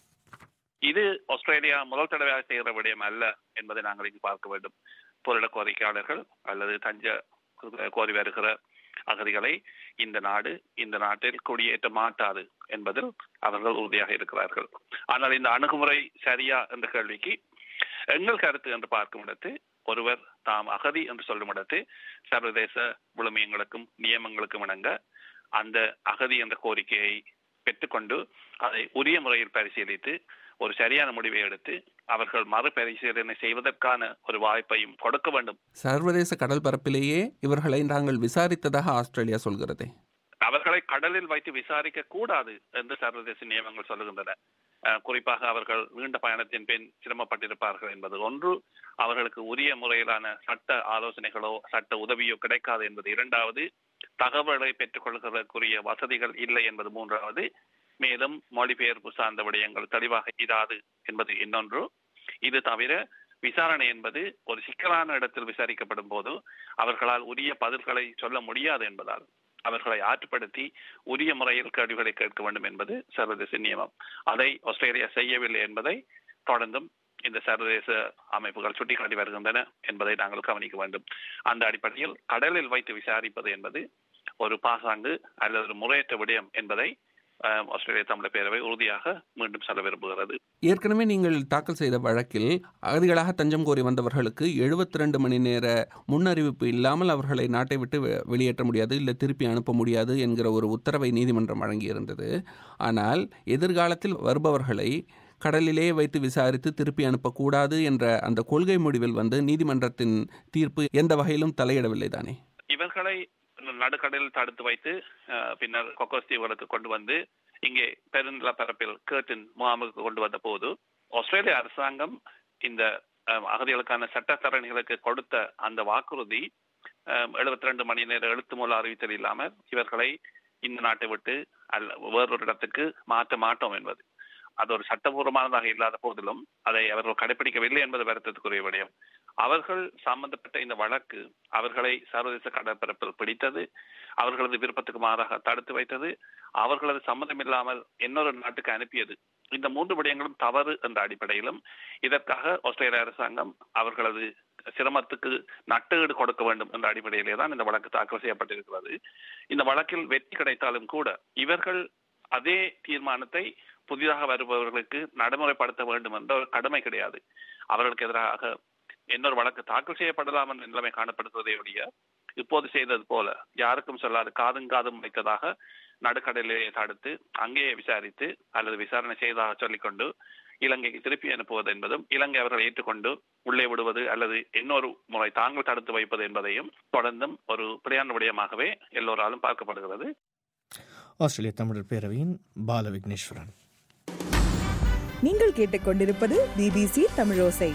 இது ஆஸ்திரேலியா முதல் தடவையாக செய்கிற விடயம் அல்ல என்பதை நாங்கள் இங்கு பார்க்க வேண்டும் புரட கோரிக்கையாளர்கள் அல்லது தஞ்ச கோரி வருகிற அகதிகளை இந்த நாடு இந்த நாட்டில் குடியேற்ற மாட்டாது என்பதில் அவர்கள் உறுதியாக இருக்கிறார்கள் ஆனால் இந்த அணுகுமுறை சரியா என்ற கேள்விக்கு எங்கள் கருத்து என்று பார்க்கும் இடத்து ஒருவர் தாம் அகதி என்று சொல்லும் இடத்து சர்வதேச விழுமியங்களுக்கும் நியமங்களுக்கும் இணங்க அந்த அகதி என்ற கோரிக்கையை பெற்றுக்கொண்டு அதை உரிய முறையில் பரிசீலித்து ஒரு சரியான முடிவை எடுத்து அவர்கள் மறுபரிசீலனை செய்வதற்கான ஒரு வாய்ப்பையும் கொடுக்க வேண்டும் சர்வதேச கடல் பரப்பிலேயே இவர்களை நாங்கள் விசாரித்ததாக ஆஸ்திரேலியா சொல்கிறதே அவர்களை கடலில் வைத்து விசாரிக்க கூடாது என்று சர்வதேச நியமங்கள் சொல்லுகின்றன அஹ், குறிப்பாக அவர்கள் நீண்ட பயணத்தின் பின் சிரமப்பட்டிருப்பார்கள் என்பது ஒன்று அவர்களுக்கு உரிய முறையிலான சட்ட ஆலோசனைகளோ சட்ட உதவியோ கிடைக்காது என்பது இரண்டாவது தகவலை பெற்றுக்கொள்கிறதுக்குரிய வசதிகள் இல்லை என்பது மூன்றாவது மேலும் மொழிபெயர்ப்பு சார்ந்த விடயங்கள் தெளிவாக இராது என்பது இன்னொன்று இது தவிர விசாரணை என்பது ஒரு சிக்கலான இடத்தில் விசாரிக்கப்படும் போது அவர்களால் உரிய பதில்களை சொல்ல முடியாது என்பதால் அவர்களை ஆற்றுப்படுத்தி உரிய முறையில் கேள்விகளை கேட்க வேண்டும் என்பது சர்வதேச நியமம் அதை ஆஸ்திரேலியா செய்யவில்லை என்பதை தொடர்ந்தும் இந்த சர்வதேச அமைப்புகள் சுட்டிக்காட்டி வருகின்றன என்பதை நாங்கள் கவனிக்க வேண்டும் அந்த அடிப்படையில் கடலில் வைத்து விசாரிப்பது என்பது ஒரு பாசாங்கு அல்லது ஒரு முறையற்ற விடயம் என்பதை அஹ், ஆஸ்திரேலிய தமிழர் பேரவை உறுதியாக மீண்டும் சொல்ல விரும்புகிறது ஏற்கனவே நீங்கள் தாக்கல் செய்த வழக்கில் அகதிகளாக தஞ்சம் கோரி வந்தவர்களுக்கு எழுபத்தி ரெண்டு மணி நேர முன்னறிவிப்பு இல்லாமல் அவர்களை நாட்டை விட்டு வெ- வெளியேற்ற முடியாது இல்லை திருப்பி அனுப்ப முடியாது என்கிற ஒரு உத்தரவை நீதிமன்றம் வழங்கியிருந்தது ஆனால் எதிர்காலத்தில் வருபவர்களை கடலிலே வைத்து விசாரித்து திருப்பி அனுப்பக்கூடாது என்ற அந்த கொள்கை முடிவில் வந்து நீதிமன்றத்தின் தீர்ப்பு எந்த வகையிலும் தலையிடவில்லை தானே இவர்களை நடுக்கடலில் தடுத்து வைத்து அஹ், பின்னர் கொக்கோஸ் தீவுகளுக்கு கொண்டு வந்து இங்கே பெருநிலப்பரப்பில் கேர்டின் முகாமுக்கு கொண்டு வந்த போது ஆஸ்திரேலிய அரசாங்கம் இந்த அஹ், அகதிகளுக்கான சட்டத்தரணிகளுக்கு கொடுத்த அந்த வாக்குறுதி எழுபத்தி ரெண்டு மணி நேர எழுத்து மூல அறிவித்தல் இல்லாமல் இவர்களை இந்த நாட்டை விட்டு அல்ல வேறொரு இடத்துக்கு மாற்ற மாட்டோம் என்பது அது ஒரு சட்டபூர்வமானதாக இல்லாத போதிலும் அதை அவர்கள் கடைபிடிக்கவில்லை என்பது வருத்தத்துக்குரிய விடயம் அவர்கள் சம்பந்தப்பட்ட இந்த வழக்கு அவர்களை சர்வதேச கடற்பரப்பில் பிடித்தது அவர்களது விருப்பத்துக்கு மாறாக தடுத்து வைத்தது அவர்களது சம்மதம் இல்லாமல் இன்னொரு நாட்டுக்கு அனுப்பியது இந்த மூன்று விடயங்களும் தவறு என்ற அடிப்படையிலும் இதற்காக ஆஸ்திரேலிய அரசாங்கம் அவர்களது சிரமத்துக்கு நட்டஈடு கொடுக்க வேண்டும் என்ற அடிப்படையிலே தான் இந்த வழக்கு தாக்கல் செய்யப்பட்டிருக்கிறது இந்த வழக்கில் வெற்றி கிடைத்தாலும் கூட இவர்கள் அதே தீர்மானத்தை புதிதாக வருபவர்களுக்கு நடைமுறைப்படுத்த வேண்டும் என்ற ஒரு கடமை கிடையாது அவர்களுக்கு எதிராக இன்னொரு வழக்கு தாக்கல் செய்யப்படலாம் என்ற நிலைமை காணப்படுகிறதே ஒழிய இப்போது செய்தது போல யாருக்கும் சொல்லாது காதும் காதும் வைத்ததாக நடுக்கடலிலே தடுத்து அங்கேயே விசாரித்து அல்லது விசாரணை செய்ததாக சொல்லிக்கொண்டு இலங்கைக்கு திருப்பி அனுப்புவது என்பதும் இலங்கை அவர்கள் ஏற்றுக்கொண்டு உள்ளே விடுவது அல்லது இன்னொரு முறை தாங்கள் தடுத்து வைப்பது என்பதையும் தொடர்ந்தும் ஒரு பிரியாண விடயமாகவே எல்லோராலும் பார்க்கப்படுகிறது ஆஸ்திரேலிய தமிழர் பேரவையின் பால விக்னேஸ்வரன் நீங்கள் கேட்டுக்கொண்டிருப்பது பிபிசி தமிழோசை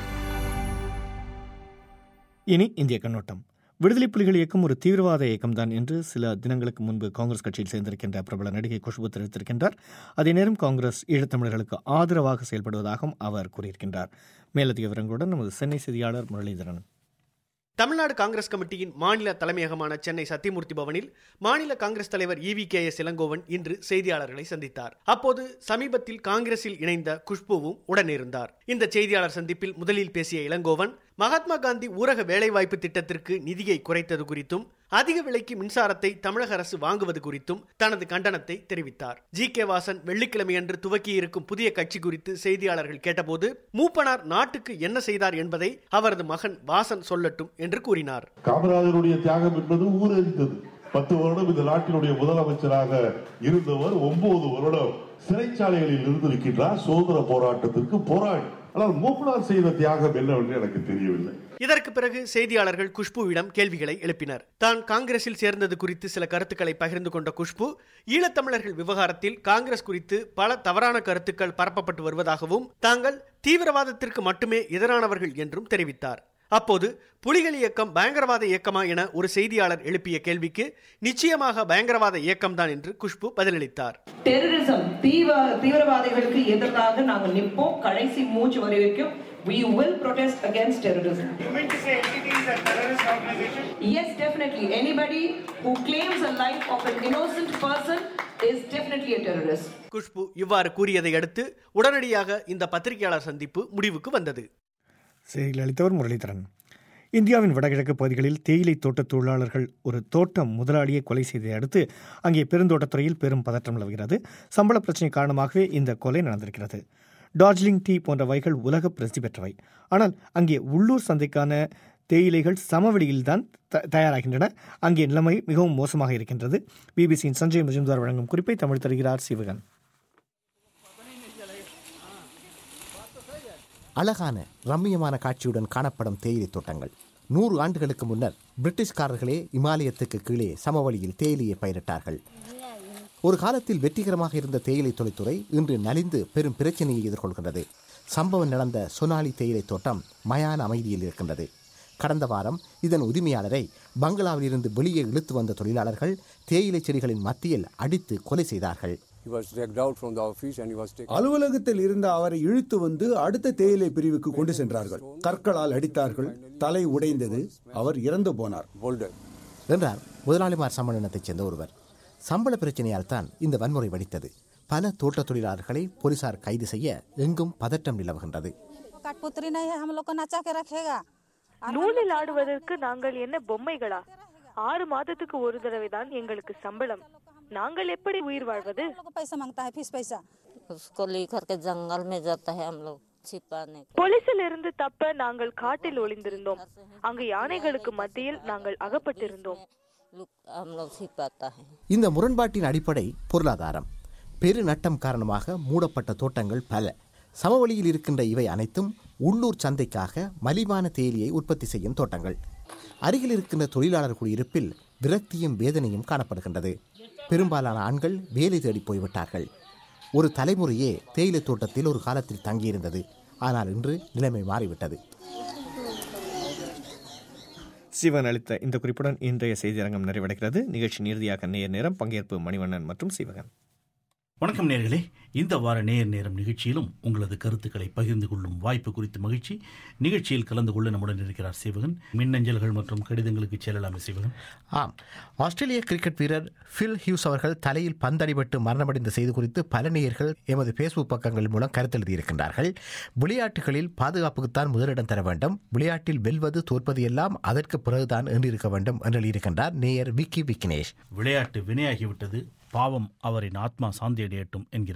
இனி இந்திய கண்ணோட்டம் விடுதலை புலிகள் இயக்கம் ஒரு தீவிரவாத இயக்கம்தான் என்று சில தினங்களுக்கு முன்பு காங்கிரஸ் கட்சியில் சேர்ந்திருக்கின்ற பிரபல நடிகை குஷ்பு தெரிவித்திருக்கின்றார் அதே நேரம் காங்கிரஸ் ஈழத்தமிழர்களுக்கு ஆதரவாக செயல்படுவதாகவும் அவர் கூறியிருக்கின்றார் மேலதிக விவரங்களுடன் நமது சென்னை செய்தியாளர் முரளிதரன் தமிழ்நாடு காங்கிரஸ் கமிட்டியின் மாநில தலைமையகமான சென்னை சத்தியமூர்த்தி பவனில் மாநில காங்கிரஸ் தலைவர் இவி கே எஸ் இளங்கோவன் இன்று செய்தியாளர்களை சந்தித்தார் அப்போது சமீபத்தில் காங்கிரஸில் இணைந்த குஷ்புவும் உடனிருந்தார் இந்த செய்தியாளர் சந்திப்பில் முதலில் பேசிய இளங்கோவன் மகாத்மா காந்தி ஊரக வேலைவாய்ப்பு திட்டத்திற்கு நிதியை குறைத்தது குறித்தும் அதிக விலைக்கு மின்சாரத்தை தமிழக அரசு வாங்குவது குறித்தும் தனது கண்டனத்தை தெரிவித்தார் ஜி கே வாசன் வெள்ளிக்கிழமையன்று துவக்கியிருக்கும் புதிய கட்சி குறித்து செய்தியாளர்கள் கேட்டபோது மூப்பனார் நாட்டுக்கு என்ன செய்தார் என்பதை அவரது மகன் வாசன் சொல்லட்டும் என்று கூறினார் காமராஜருடைய தியாகம் என்பது ஊரறிந்தது பத்து வருடம் இந்த நாட்டினுடைய முதலமைச்சராக இருந்தவர் ஒன்பது வருடம் சிறைச்சாலைகளில் இருந்திருக்கின்றார் சுதந்திர போராட்டத்திற்கு போராடி ஆனால் மூப்பனார் செய்த தியாகம் என்னவென்று எனக்கு தெரியவில்லை இதற்கு பிறகு செய்தியாளர்கள் குஷ்புவிடம் கேள்விகளை எழுப்பினர் தான் காங்கிரஸில் சேர்ந்தது குறித்து சில கருத்துக்களை பகிர்ந்து கொண்ட குஷ்பு ஈழத்தமிழர்கள் விவகாரத்தில் காங்கிரஸ் குறித்து பல தவறான கருத்துக்கள் பரப்பப்பட்டு வருவதாகவும் தாங்கள் தீவிரவாதத்திற்கு மட்டுமே எதிரானவர்கள் என்றும் தெரிவித்தார் அப்போது புலிகள் இயக்கம் பயங்கரவாத இயக்கமா என ஒரு செய்தியாளர் எழுப்பிய கேள்விக்கு நிச்சயமாக பயங்கரவாத இயக்கம்தான் என்று குஷ்பு பதிலளித்தார் டெரரிசம் தீவிர தீவிரவாதிகளுக்கு எதிராக நாங்கள் நிற்போம் கடைசி மூச்சு வரை வரைக்கும் we will protest against terrorism You mean to say NTT is a terrorist organization? yes definitely anybody who claims a life of an innocent person is definitely a terrorist Khushbu இவ்வாறு கூறியதை அடுத்து உடனடியாக இந்த பத்திரிகையாளர் சந்திப்பு முடிவுக்கு வந்தது செய்திகள் அளித்தவர் முரளிதரன் இந்தியாவின் வடகிழக்கு பகுதிகளில் தேயிலை தோட்ட தொழிலாளர்கள் ஒரு தோட்ட முதலாளியை கொலை செய்ததை அடுத்து அங்கே பெருந்தோட்டத்துறையில் பெரும் பதற்றம் நிலவுகிறது சம்பள பிரச்சினை காரணமாகவே இந்த கொலை நடந்திருக்கிறது டார்ஜிலிங் டீ போன்ற வகைகள் உலக பிரசித்தி பெற்றவை ஆனால் அங்கே உள்ளூர் சந்தைக்கான தேயிலைகள் சமவெளியில்தான் த தயாராகின்றன அங்கே நிலைமை மிகவும் மோசமாக இருக்கின்றது பிபிசியின் சஞ்சய் மஜும்தார் வழங்கும் குறிப்பை தமிழ் தருகிறார் சிவகன் அழகான ரம்மியமான காட்சியுடன் காணப்படும் தேயிலை தோட்டங்கள் நூறு ஆண்டுகளுக்கு முன்னர் பிரிட்டிஷ்காரர்களே இமாலயத்துக்கு கீழே சமவெளியில் தேயிலையை பயிரிட்டார்கள் ஒரு காலத்தில் வெற்றிகரமாக இருந்த தேயிலை தொழில்துறை இன்று நலிந்து பெரும் பிரச்சனையை எதிர்கொள்கிறது சம்பவம் நடந்த சொனாலி தேயிலை தோட்டம் மயான அமைதியில் இருக்கின்றது கடந்த வாரம் இதன் உரிமையாளரை பங்களாவில் இருந்து வெளியே இழுத்து வந்த தொழிலாளர்கள் தேயிலை செடிகளின் மத்தியில் அடித்து கொலை செய்தார்கள் அலுவலகத்தில் இருந்த அவரை இழுத்து வந்து அடுத்த தேயிலை பிரிவுக்கு கொண்டு சென்றார்கள் கற்களால் அடித்தார்கள் தலை உடைந்தது அவர் இறந்து போனார் என்றார் முதலாளிமார் சம்மேளனத்தைச் சேர்ந்த ஒருவர் சம்பள பிரச்சனையால் தான் இந்த வன்முறை வெடித்தது பல தோட்ட தொழிலாளர்களை போலீசார் கைது செய்ய எங்கும் பதட்டம் நிலவுகின்றது कठपुतरी नहीं है हम लोग को नचा के रखेगा நூலில் ஆடுவதற்கு நாங்கள் என்ன பொம்மைகளா ஆறு மாதத்துக்கு ஒரு தடவை தான் எங்களுக்கு சம்பளம் நாங்கள் எப்படி உயிர் வாழ்வது हम लोग को पैसा मांगता है फीस पैसा उसको लेकर के जंगल में जाता है हम लोग छिपाने போலீசில் இருந்து தப்ப நாங்கள் காட்டில் ஒளிந்திருந்தோம் அங்கு யானைகளுக்கு மத்தியில் நாங்கள் அகப்பட்டிருந்தோம் हम लोग छिपाता है இந்த முரண்பாட்டின் அடிப்படை பொருளாதாரம் பெரு நட்டம் காரணமாக மூடப்பட்ட தோட்டங்கள் பல சமவெளியில் இருக்கின்ற இவை அனைத்தும் உள்ளூர் சந்தைக்காக மலிவான தேயிலையை உற்பத்தி செய்யும் தோட்டங்கள் அருகில் இருக்கின்ற தொழிலாளர் குடியிருப்பில் விரக்தியும் வேதனையும் காணப்படுகின்றது பெரும்பாலான ஆண்கள் வேலை தேடி போய்விட்டார்கள் ஒரு தலைமுறையே தேயிலை தோட்டத்தில் ஒரு காலத்தில் தங்கியிருந்தது ஆனால் இன்று நிலைமை மாறிவிட்டது சிவன் அளித்த இந்த குறிப்புடன் இன்றைய செய்தியரங்கம் நிறைவடைகிறது நிகழ்ச்சி இறுதியாக நேர் நேரம் பங்கேற்பு மணிவண்ணன் மற்றும் சிவகன் வணக்கம் நேர்களே இந்த வார நேர் நேரம் நிகழ்ச்சியிலும் உங்களது கருத்துக்களை பகிர்ந்து கொள்ளும் வாய்ப்பு குறித்து மகிழ்ச்சி நிகழ்ச்சியில் கலந்து கொள்ள நம்முடன் இருக்கிறார் சிவகன் மின்னஞ்சல்கள் மற்றும் கடிதங்களுக்கு செல்லலாமே சிவகன் ஆம் ஆஸ்திரேலிய கிரிக்கெட் வீரர் ஃபில் ஹியூஸ் அவர்கள் தலையில் பந்தடிபட்டு மரணமடைந்த செய்தி குறித்து பல நேயர்கள் எமது ஃபேஸ்புக் பக்கங்கள் மூலம் கருத்தெழுதியிருக்கின்றார்கள் விளையாட்டுகளில் பாதுகாப்புக்குத்தான் முதலிடம் தர வேண்டும் விளையாட்டில் வெல்வது தோற்பது எல்லாம் அதற்கு பிறகுதான் என்றிருக்க வேண்டும் என்று எழுதியிருக்கின்றார் நேயர் விக்கி விக்னேஷ் விளையாட்டு வினையாகிவிட்டது பாவம் அவரின் ஆத்மா சாந்தி அடையட்டும் என்கிறார்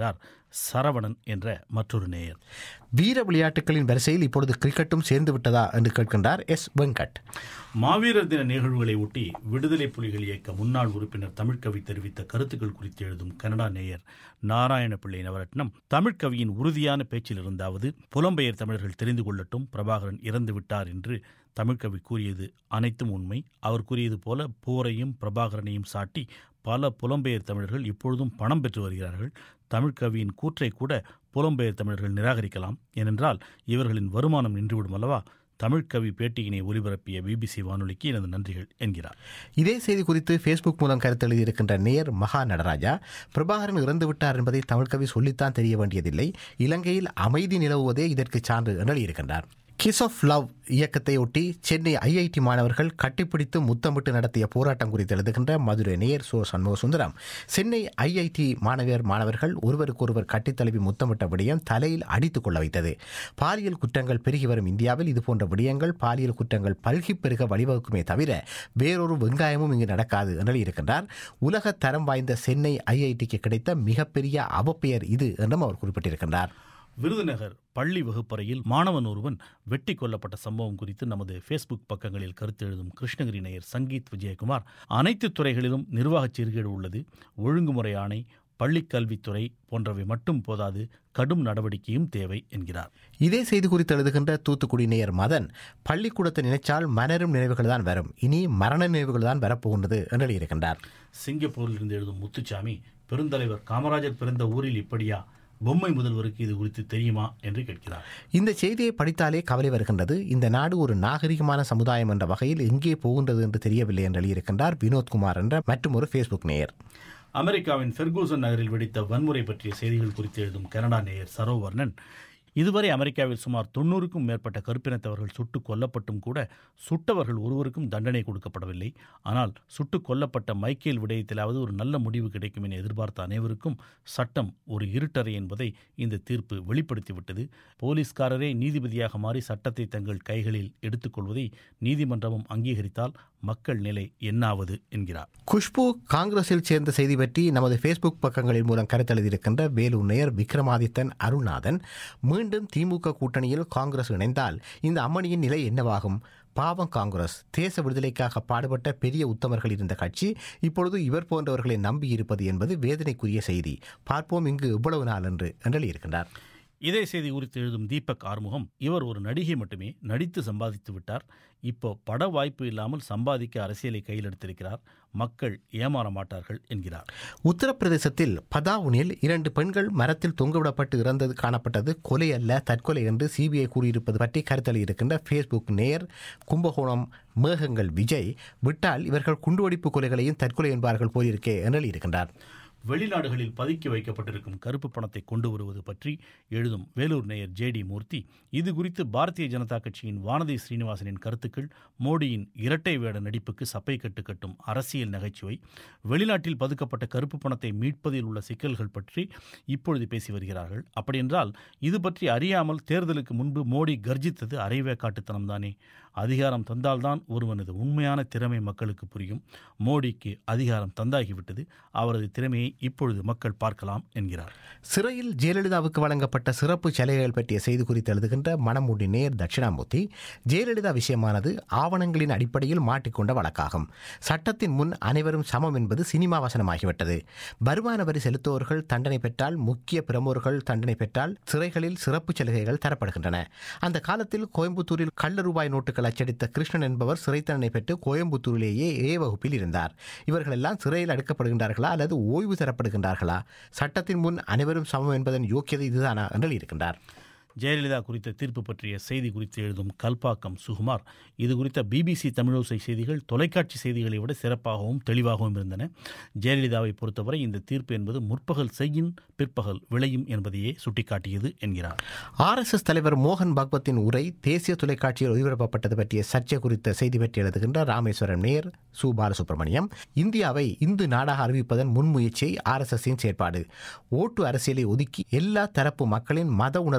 சரவணன் என்ற மற்றொரு நேயர் வீர விளையாட்டுகளின் வரிசையில் இப்பொழுது கிரிக்கெட்டும் சேர்ந்து விட்டதா என்று கேட்கின்றார் எஸ் வெங்கட் மாவீரர் தின நிகழ்வுகளை ஒட்டி விடுதலை புலிகள் இயக்க முன்னாள் உறுப்பினர் தமிழ்கவி தெரிவித்த கருத்துக்கள் குறித்து எழுதும் கனடா நேயர் நாராயண பிள்ளை நவரட்னம் தமிழ்கவியின் உறுதியான பேச்சில் இருந்தாவது புலம்பெயர் தமிழர்கள் தெரிந்து கொள்ளட்டும் பிரபாகரன் இறந்து விட்டார் என்று தமிழ்கவி கூறியது அனைத்தும் உண்மை அவர் கூறியது போல போரையும் பிரபாகரனையும் சாட்டி பல புலம்பெயர் தமிழர்கள் இப்பொழுதும் பணம் பெற்று வருகிறார்கள் தமிழ்கவியின் கூற்றை கூட புலம்பெயர் தமிழர்கள் நிராகரிக்கலாம் ஏனென்றால் இவர்களின் வருமானம் நின்றுவிடும் அல்லவா தமிழ்கவி பேட்டியினை ஒலிபரப்பிய பிபிசி வானொலிக்கு எனது நன்றிகள் என்கிறார் இதே செய்தி குறித்து ஃபேஸ்புக் மூலம் கருத்து எழுதியிருக்கின்ற நேர் மகா நடராஜா பிரபாகரன் இறந்து விட்டார் என்பதை தமிழ்கவி சொல்லித்தான் தெரிய வேண்டியதில்லை இலங்கையில் அமைதி நிலவுவதே இதற்கு சான்று என்று எழுதியிருக்கின்றார் கிஸ் ஆஃப் லவ் இயக்கத்தை ஒட்டி சென்னை ஐஐடி மாணவர்கள் கட்டிப்பிடித்து முத்தமிட்டு நடத்திய போராட்டம் குறித்து எழுதுகின்ற மதுரை நேயர் சோ சண்முக சுந்தரம் சென்னை ஐஐடி மாணவியர் மாணவர்கள் ஒருவருக்கொருவர் கட்டித்தழுவி முத்தமிட்ட விடயம் தலையில் அடித்துக் கொள்ள வைத்தது பாலியல் குற்றங்கள் பெருகி வரும் இந்தியாவில் இதுபோன்ற விடயங்கள் பாலியல் குற்றங்கள் பல்கி பெருக வழிவகுக்குமே தவிர வேறொரு வெங்காயமும் இங்கு நடக்காது என்று இருக்கின்றார் உலக தரம் வாய்ந்த சென்னை ஐஐடிக்கு கிடைத்த மிகப்பெரிய அவப்பெயர் இது என்றும் அவர் குறிப்பிட்டிருக்கின்றார் விருதுநகர் பள்ளி வகுப்பறையில் மாணவன் ஒருவன் வெட்டி கொல்லப்பட்ட சம்பவம் குறித்து நமது ஃபேஸ்புக் பக்கங்களில் கருத்து எழுதும் கிருஷ்ணகிரி நேயர் சங்கீத் விஜயகுமார் அனைத்து துறைகளிலும் நிர்வாகச் சீர்கேடு உள்ளது ஒழுங்குமுறை ஆணை பள்ளிக் கல்வித்துறை போன்றவை மட்டும் போதாது கடும் நடவடிக்கையும் தேவை என்கிறார் இதே செய்தி குறித்து எழுதுகின்ற தூத்துக்குடி நேயர் மதன் பள்ளிக்கூடத்தை நினைச்சால் மலரும் நினைவுகள் தான் வரும் இனி மரண நினைவுகள் தான் வரப்போகின்றது என்று எழுதியிருக்கின்றார் சிங்கப்பூரில் இருந்து எழுதும் முத்துச்சாமி பெருந்தலைவர் காமராஜர் பிறந்த ஊரில் இப்படியா பொம்மை முதல்வருக்கு இது குறித்து தெரியுமா என்று கேட்கிறார் இந்த செய்தியை படித்தாலே கவலை வருகின்றது இந்த நாடு ஒரு நாகரிகமான சமுதாயம் என்ற வகையில் எங்கே போகின்றது என்று தெரியவில்லை என்று எழுதியிருக்கின்றார் வினோத்குமார் என்ற மற்றும் ஒரு ஃபேஸ்புக் நேயர் அமெரிக்காவின் ஃபெர்கூசன் நகரில் வெடித்த வன்முறை பற்றிய செய்திகள் குறித்து எழுதும் கனடா நேயர் சரோவர்ணன் இதுவரை அமெரிக்காவில் சுமார் தொண்ணூறுக்கும் மேற்பட்ட கருப்பினத்தவர்கள் சுட்டுக் கொல்லப்பட்டும் கூட சுட்டவர்கள் ஒருவருக்கும் தண்டனை கொடுக்கப்படவில்லை ஆனால் சுட்டுக் கொல்லப்பட்ட மைக்கேல் விடயத்திலாவது ஒரு நல்ல முடிவு கிடைக்கும் என எதிர்பார்த்த அனைவருக்கும் சட்டம் ஒரு இருட்டறை என்பதை இந்த தீர்ப்பு வெளிப்படுத்திவிட்டது போலீஸ்காரரே நீதிபதியாக மாறி சட்டத்தை தங்கள் கைகளில் எடுத்துக்கொள்வதை நீதிமன்றமும் அங்கீகரித்தால் மக்கள் நிலை என்னாவது என்கிறார் குஷ்பு காங்கிரஸில் சேர்ந்த செய்தி பற்றி நமது ஃபேஸ்புக் பக்கங்களின் மூலம் கருத்தெழுதியிருக்கின்ற வேலூர் நேயர் விக்ரமாதித்தன் அருள்நாதன் மீண்டும் திமுக கூட்டணியில் காங்கிரஸ் இணைந்தால் இந்த அம்மணியின் நிலை என்னவாகும் பாவம் காங்கிரஸ் தேச விடுதலைக்காக பாடுபட்ட பெரிய உத்தமர்கள் இருந்த கட்சி இப்பொழுது இவர் போன்றவர்களை நம்பியிருப்பது என்பது வேதனைக்குரிய செய்தி பார்ப்போம் இங்கு இவ்வளவு நாள் என்று என்று இருக்கின்றார் இதே செய்தி குறித்து எழுதும் தீபக் ஆறுமுகம் இவர் ஒரு நடிகை மட்டுமே நடித்து சம்பாதித்து விட்டார் இப்போ பட வாய்ப்பு இல்லாமல் சம்பாதிக்க அரசியலை கையில் எடுத்திருக்கிறார் மக்கள் ஏமாற மாட்டார்கள் என்கிறார் உத்தரப்பிரதேசத்தில் பதாவுனில் இரண்டு பெண்கள் மரத்தில் தொங்கவிடப்பட்டு இறந்தது காணப்பட்டது கொலை அல்ல தற்கொலை என்று சிபிஐ கூறியிருப்பது பற்றி கருத்தளி இருக்கின்ற ஃபேஸ்புக் நேர் கும்பகோணம் மேகங்கள் விஜய் விட்டால் இவர்கள் குண்டுவெடிப்பு கொலைகளையும் தற்கொலை என்பார்கள் போலிருக்கே என்று இருக்கின்றார் வெளிநாடுகளில் பதுக்கி வைக்கப்பட்டிருக்கும் கருப்பு பணத்தை கொண்டு வருவது பற்றி எழுதும் வேலூர் நேயர் ஜே டி மூர்த்தி இது குறித்து பாரதிய ஜனதா கட்சியின் வானதி ஸ்ரீனிவாசனின் கருத்துக்கள் மோடியின் இரட்டை வேட நடிப்புக்கு சப்பை கட்டு கட்டும் அரசியல் நகைச்சுவை வெளிநாட்டில் பதுக்கப்பட்ட கருப்பு பணத்தை மீட்பதில் உள்ள சிக்கல்கள் பற்றி இப்பொழுது பேசி வருகிறார்கள் அப்படியென்றால் இது பற்றி அறியாமல் தேர்தலுக்கு முன்பு மோடி கர்ஜித்தது அரைவேக்காட்டுத்தனம்தானே அதிகாரம் தந்தால்தான் ஒருவனது உண்மையான திறமை மக்களுக்கு புரியும் மோடிக்கு அதிகாரம் தந்தாகிவிட்டது அவரது திறமையை இப்பொழுது மக்கள் பார்க்கலாம் என்கிறார் சிறையில் ஜெயலலிதாவுக்கு வழங்கப்பட்ட சிறப்பு சலுகைகள் பற்றிய செய்தி குறித்து எழுதுகின்ற மணமுடி நேர் தட்சிணாமூர்த்தி ஜெயலலிதா விஷயமானது ஆவணங்களின் அடிப்படையில் மாட்டிக்கொண்ட வழக்காகும் சட்டத்தின் முன் அனைவரும் சமம் என்பது சினிமா வசனமாகிவிட்டது வருமான வரி செலுத்துவோர்கள் தண்டனை பெற்றால் முக்கிய பிரமுகர்கள் தண்டனை பெற்றால் சிறைகளில் சிறப்பு சலுகைகள் தரப்படுகின்றன அந்த காலத்தில் கோயம்புத்தூரில் கள்ள ரூபாய் நோட்டுகள் அச்சடித்த கிருஷ்ணன் என்பவர் சிறை தண்டனை பெற்று கோயம்புத்தூரிலேயே ஏ வகுப்பில் இருந்தார் இவர்களெல்லாம் சிறையில் அடைக்கப்படுகின்றார்களா அல்லது ஓய்வு தரப்படுகின்றார்களா சட்டத்தின் முன் அனைவரும் சமம் என்பதன் யோக்கியதை இதுதானா என்று இருக்கின்றார் ஜெயலலிதா குறித்த தீர்ப்பு பற்றிய செய்தி குறித்து எழுதும் கல்பாக்கம் சுகுமார் இது குறித்த பிபிசி தமிழோசை செய்திகள் தொலைக்காட்சி செய்திகளை விட சிறப்பாகவும் தெளிவாகவும் இருந்தன ஜெயலலிதாவை பொறுத்தவரை இந்த தீர்ப்பு என்பது முற்பகல் செய்யின் பிற்பகல் விளையும் என்பதையே சுட்டிக்காட்டியது என்கிறார் ஆர்எஸ்எஸ் தலைவர் மோகன் பாக்வத்தின் உரை தேசிய தொலைக்காட்சியில் ஒளிபரப்பப்பட்டது பற்றிய சர்ச்சை குறித்த செய்தி பற்றி எழுதுகின்ற ராமேஸ்வரம் நேர் சு பாலசுப்ரமணியம் இந்தியாவை இந்து நாடாக அறிவிப்பதன் முன்முயற்சியை ஆர்எஸ்எஸின் செயற்பாடு ஓட்டு அரசியலை ஒதுக்கி எல்லா தரப்பு மக்களின் மத உணர்வுகளுக்கும்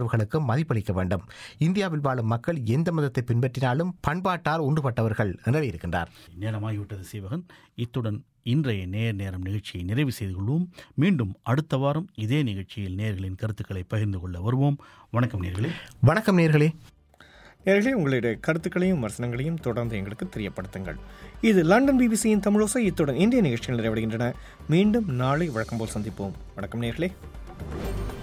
மதிப்பளிக்க வேண்டும் இந்தியாவில் வாழும் மக்கள் எந்த மதத்தை பின்பற்றினாலும் பண்பாட்டால் ஒன்றுபட்டவர்கள் என்று இருக்கின்றார் நேரமாகிவிட்டது சீவகன் இத்துடன் இன்றைய நேர் நேரம் நிகழ்ச்சியை நிறைவு செய்து கொள்வோம் மீண்டும் அடுத்த வாரம் இதே நிகழ்ச்சியில் நேர்களின் கருத்துக்களை பகிர்ந்து கொள்ள வருவோம் வணக்கம் நேர்களே வணக்கம் நேர்களே நேர்களே உங்களுடைய கருத்துக்களையும் விமர்சனங்களையும் தொடர்ந்து எங்களுக்கு தெரியப்படுத்துங்கள் இது லண்டன் பிபிசியின் தமிழோசை இத்துடன் இந்திய நிகழ்ச்சிகள் நிறைவடைகின்றன மீண்டும் நாளை வழக்கம் போல் சந்திப்போம் வணக்கம் நேர்களே